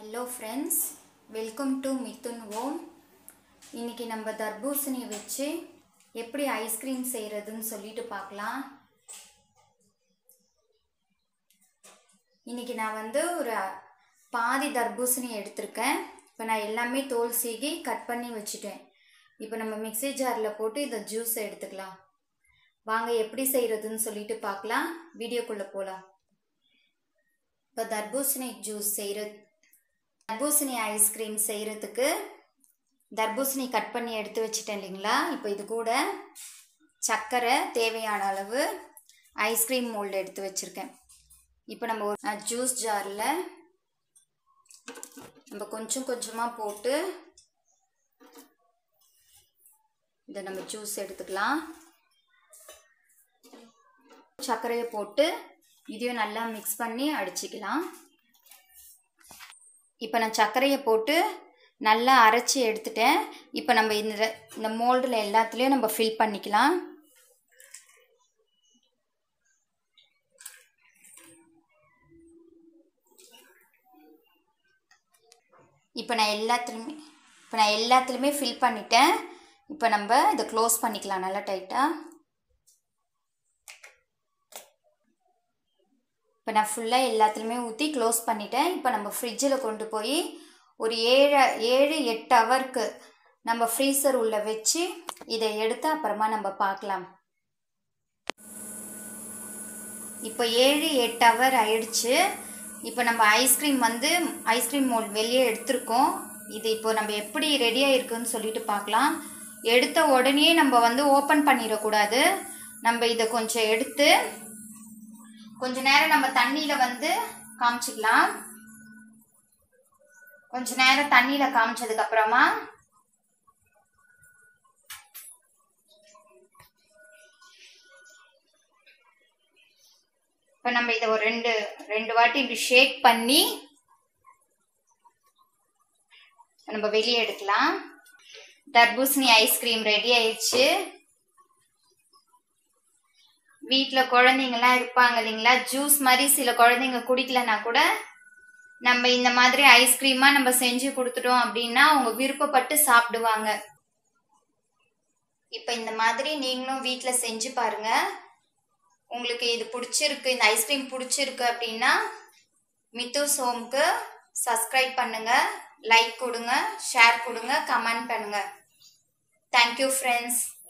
hello friends welcome to Mithun Om இன்னைக்கு நம்ம தர்பூசணி வச்சு எப்படி ஐஸ்கிரீம் செய்கிறதுன்னு சொல்லிட்டு பார்க்கலாம் இன்னைக்கு நான் வந்து ஒரு பாதி தர்பூசணி எடுத்திருக்கேன் இப்போ நான் எல்லாமே தோல் சீகி கட் பண்ணி வச்சுட்டேன் இப்போ நம்ம மிக்ஸி ஜாரில் போட்டு இந்த ஜூஸ் எடுத்துக்கலாம் வாங்க எப்படி செய்கிறதுன்னு சொல்லிட்டு பார்க்கலாம் வீடியோக்குள்ளே போகலாம் இப்போ தர்பூசணி ஜூஸ் செய்கிறது தர்பூசணி ஐஸ்கிரீம் செய்கிறதுக்கு தர்பூசணி கட் பண்ணி எடுத்து வச்சிட்டேன் இல்லைங்களா இப்போ இது கூட சர்க்கரை தேவையான அளவு ஐஸ்கிரீம் மோல்டு எடுத்து வச்சுருக்கேன் இப்போ நம்ம ஒரு ஜூஸ் ஜாரில் நம்ம கொஞ்சம் கொஞ்சமாக போட்டு இதை நம்ம ஜூஸ் எடுத்துக்கலாம் சர்க்கரையை போட்டு இதையும் நல்லா மிக்ஸ் பண்ணி அடிச்சிக்கலாம் இப்போ நான் சர்க்கரையை போட்டு நல்லா அரைச்சி எடுத்துட்டேன் இப்போ நம்ம இந்த இந்த மோல்டில் எல்லாத்துலேயும் நம்ம ஃபில் பண்ணிக்கலாம் இப்போ நான் எல்லாத்துலேயுமே இப்போ நான் எல்லாத்துலேயுமே ஃபில் பண்ணிட்டேன் இப்போ நம்ம இதை க்ளோஸ் பண்ணிக்கலாம் நல்லா டைட்டாக இப்போ நான் ஃபுல்லாக எல்லாத்துலேயுமே ஊற்றி க்ளோஸ் பண்ணிட்டேன் இப்போ நம்ம ஃப்ரிட்ஜில் கொண்டு போய் ஒரு ஏழு ஏழு எட்டு ஹவருக்கு நம்ம ஃப்ரீசர் உள்ள வச்சு இதை எடுத்து அப்புறமா நம்ம பார்க்கலாம் இப்போ ஏழு எட்டு ஹவர் ஆயிடுச்சு இப்போ நம்ம ஐஸ்கிரீம் வந்து ஐஸ்கிரீம் மோல்ட் வெளியே எடுத்திருக்கோம் இது இப்போ நம்ம எப்படி ரெடியாக இருக்குன்னு சொல்லிட்டு பார்க்கலாம் எடுத்த உடனே நம்ம வந்து ஓப்பன் பண்ணிடக்கூடாது நம்ம இதை கொஞ்சம் எடுத்து கொஞ்ச நேரம் நம்ம தண்ணியில வந்து காமிச்சிக்கலாம் கொஞ்ச நேரம் தண்ணியில காமிச்சதுக்கு அப்புறமா இப்ப நம்ம இதை ஒரு ரெண்டு ரெண்டு வாட்டி இப்படி ஷேக் பண்ணி நம்ம வெளியே எடுக்கலாம் தர்பூசணி ஐஸ்கிரீம் ரெடி ஆயிடுச்சு வீட்டில் குழந்தைங்கலாம் இருப்பாங்க இல்லைங்களா ஜூஸ் மாதிரி சில குழந்தைங்க குடிக்கலனா கூட நம்ம இந்த மாதிரி ஐஸ்கிரீமாக நம்ம செஞ்சு கொடுத்துட்டோம் அப்படின்னா அவங்க விருப்பப்பட்டு சாப்பிடுவாங்க இப்போ இந்த மாதிரி நீங்களும் வீட்டில் செஞ்சு பாருங்க உங்களுக்கு இது பிடிச்சிருக்கு இந்த ஐஸ்கிரீம் பிடிச்சிருக்கு அப்படின்னா மித்து சோம்க்கு சப்ஸ்கிரைப் பண்ணுங்க லைக் கொடுங்க ஷேர் கொடுங்க கமெண்ட் பண்ணுங்க தேங்க்யூ ஃப்ரெண்ட்ஸ்